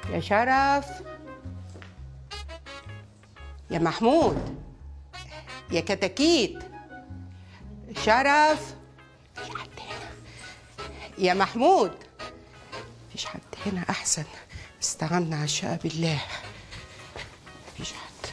يا شرف يا محمود يا كتاكيت شرف مفيش حد هنا يا محمود مفيش حد هنا احسن استعنا على الشقه بالله مفيش حد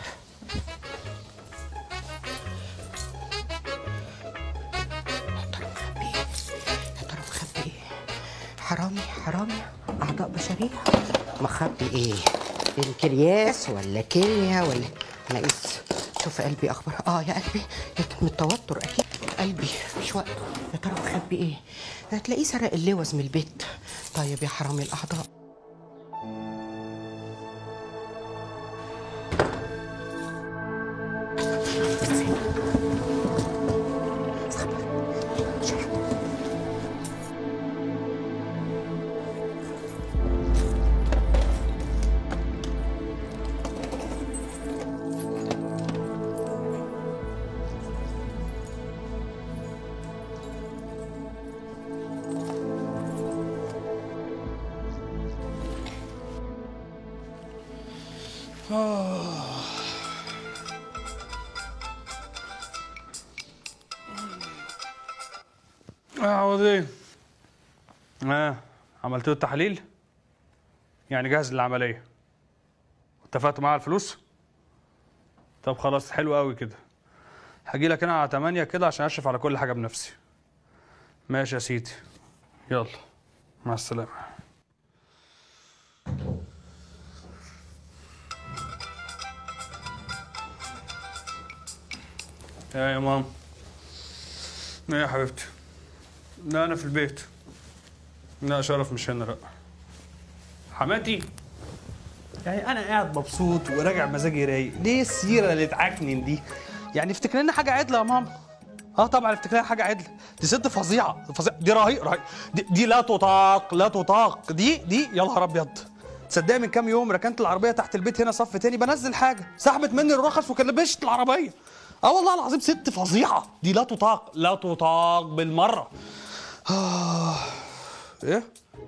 يا ترى مخبي ايه يا ترى مخبي ايه حرامي حرامي اعضاء بشريه مخبي ايه بنكرياس ولا كليه ولا ناقص شوف قلبي اخبار اه يا قلبي يمكن من التوتر اكيد قلبي مش وقت يا ترى مخبي ايه هتلاقيه سرق اللوز من البيت طيب يا حرامي الاعضاء عاوز ايه؟ اه عملتوا التحاليل؟ يعني جاهز للعملية اتفقتوا معاه على الفلوس؟ طب خلاص حلو قوي كده هجي لك انا على 8 كده عشان اشرف على كل حاجة بنفسي ماشي يا سيدي يلا مع السلامة يا يا ماما ايه يا حبيبتي لا انا في البيت لا شرف مش هنا لا حماتي يعني انا قاعد مبسوط وراجع مزاجي رايق ليه السيره اللي تعكنن دي يعني افتكرنا حاجه عدله يا ماما اه طبعا افتكرنا حاجه عدله دي ست فظيعه فظيعه دي رهيب رهيب دي, دي لا تطاق لا تطاق دي دي يا نهار ابيض تصدقني من كام يوم ركنت العربيه تحت البيت هنا صف تاني بنزل حاجه سحبت مني الرخص وكلبشت العربيه اه والله العظيم ست فظيعه دي لا تطاق لا تطاق بالمره آه. ايه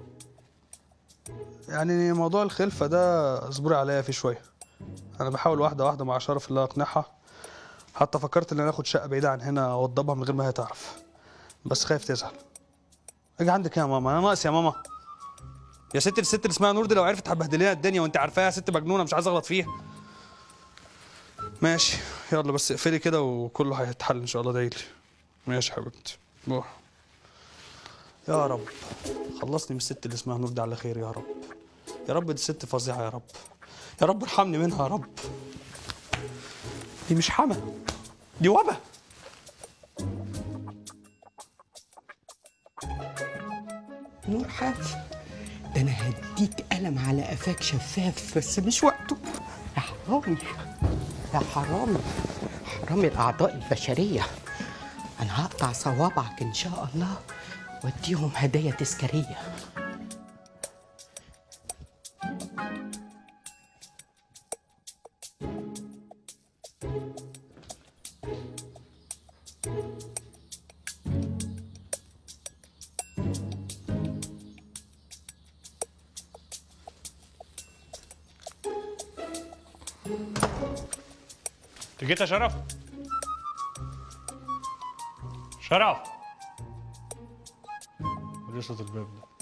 يعني موضوع الخلفه ده اصبري عليا فيه شويه انا بحاول واحده واحده مع شرف اللي اقنعها حتى فكرت ان انا اخد شقه بعيده عن هنا اوضبها من غير ما هي تعرف بس خايف تزعل اجي عندك يا ماما انا ناقص يا ماما يا ست الست اللي اسمها نور دي لو عرفت هتبهدلينا الدنيا وانت عارفاها ست مجنونه مش عايز اغلط فيها ماشي يلا بس اقفلي كده وكله هيتحل ان شاء الله دايلي ماشي يا حبيبتي روح يا رب خلصني من الست اللي اسمها نور دي على خير يا رب يا رب دي ست فظيعه يا رب يا رب ارحمني منها يا رب دي مش حما دي وبا نور حاف ده انا هديك قلم على قفاك شفاف بس مش وقته يا حرامي يا حرامي حرامي الاعضاء البشريه انا هقطع صوابعك ان شاء الله واديهم هدايا تذكاريه انت جيت يا شرف شرف ودي صوت الباب ده